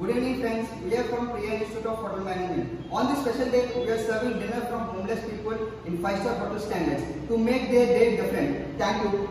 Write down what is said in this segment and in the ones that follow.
Good evening friends, we are from Priya Institute of Hotel Management. On this special day, we are serving dinner from homeless people in 5-star hotel standards to make their day different. Thank you.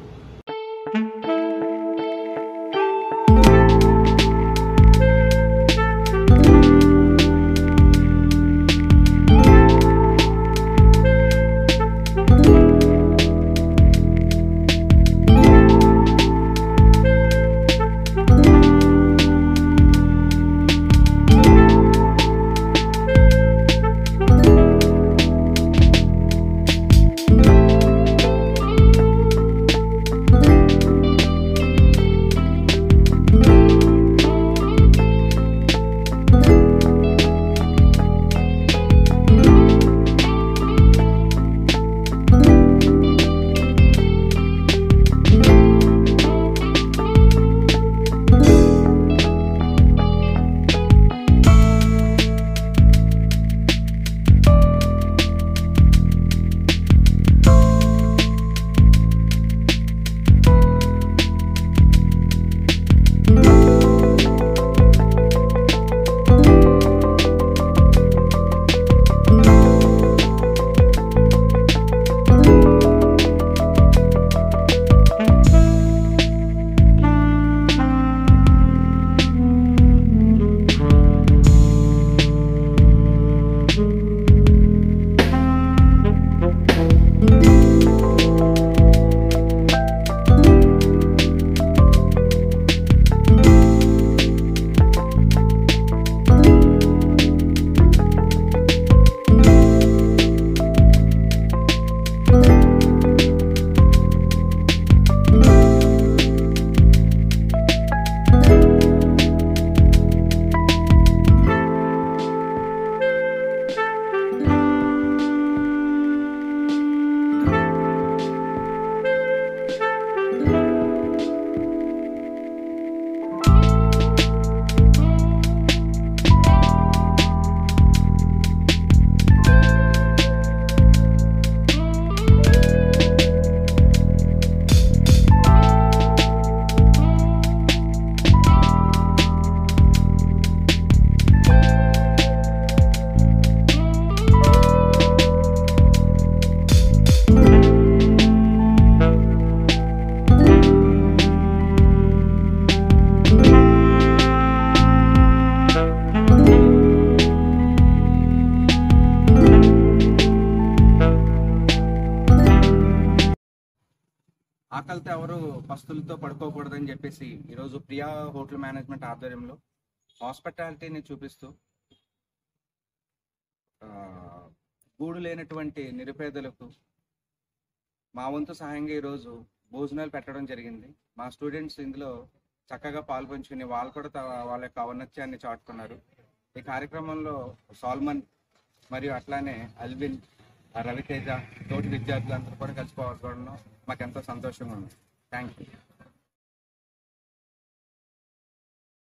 ఆకలితో ఎవరు పస్తులతో పడుకోకూడదని చెప్పేసి ఈరోజు Priya hotel management ఆధ్వర్యంలో హాస్పిటాలిటీని చూపిస్తూ ఆ, గూడు లేనటువంటి నిరుపేదలకు మా వంతు సహాయంగా ఈరోజు భోజనాలు పెట్టడం జరిగింది మా స్టూడెంట్స్ ఇందులో చక్కగా పాల్పంచుకుని వాళ్ళు కూడా త- వాళ్ళ యొక్క ఔన్నత్యాన్ని చాటుకున్నారు ఈ కార్యక్రమంలో సాల్మన్ మరియు అట్లానే అల్విన్ ఆ రవితేజ తోటి విద్యార్థులందరూ కూడా కలిసి పాల్గొనడం మాకు ఎంతో సంతోషంగా ఉంది థ్యాంక్ యూ